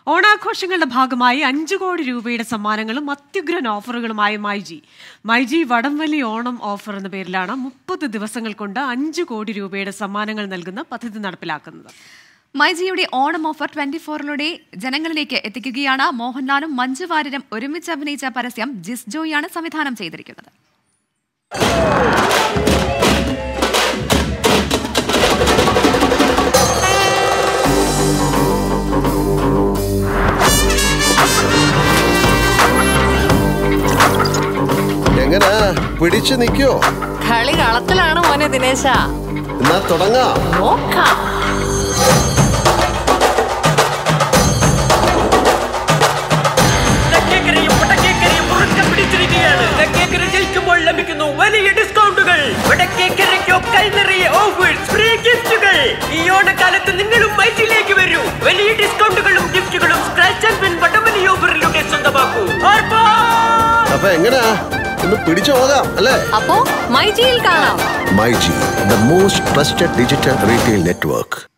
ഓണാഘോഷങ്ങളുടെ ഭാഗമായി അഞ്ചു കോടി രൂപയുടെ സമ്മാനങ്ങളും അത്യുഗ്രൻ ഓഫറുകളുമായി മൈജി മൈജി വടംവലി ഓണം ഓഫർ എന്ന പേരിലാണ് മുപ്പത് ദിവസങ്ങൾ കൊണ്ട് അഞ്ചു കോടി രൂപയുടെ സമ്മാനങ്ങൾ നൽകുന്ന പദ്ധതി നടപ്പിലാക്കുന്നത് മൈജിയുടെ ഓണം ഓഫർ ട്വന്റി ഫോറിലൂടെ ജനങ്ങളിലേക്ക് എത്തിക്കുകയാണ് മോഹൻലാലും മഞ്ജു വാര്യരും ഒരുമിച്ച് അഭിനയിച്ച പരസ്യം ജിസ് ജോയാണ് സംവിധാനം ചെയ്തിരിക്കുന്നത് എങ്ങനാ പിടിച്ചു നിക്കോ കളി കളത്തിലാണ് മോനെ ദിനേശ എന്നാ തുടങ്ങാം നോക്കാം തെക്കേക്കരയും വടക്കേക്കരയും മുറുക്കെ പിടിച്ചിരിക്കുകയാണ് തെക്കേക്കര ജയിക്കുമ്പോൾ ലഭിക്കുന്നു വലിയ ഡിസ്കൗണ്ടുകൾ വടക്കേക്കരയ്ക്കോ കൈനിറയ ഓഫേഴ്സ് ഫ്രീ ഗിഫ്റ്റുകൾ ഈ ഓണക്കാലത്ത് നിങ്ങളും മൈജിയിലേക്ക് വരൂ വലിയ ഡിസ്കൗണ്ടുകളും ഗിഫ്റ്റുകളും സ്ക്രാച്ച് ആൻഡ് വിൻ വടമലി ഓഫറിലൂടെ സ്വന്തമാക്കൂ ആർപ്പാ! അപ്പൊ എങ്ങനാ ഒന്ന് പിടിച്ചു പോകാം അല്ലേ അപ്പോ മൈജിയിൽ കാണാം my G the most trusted digital retail network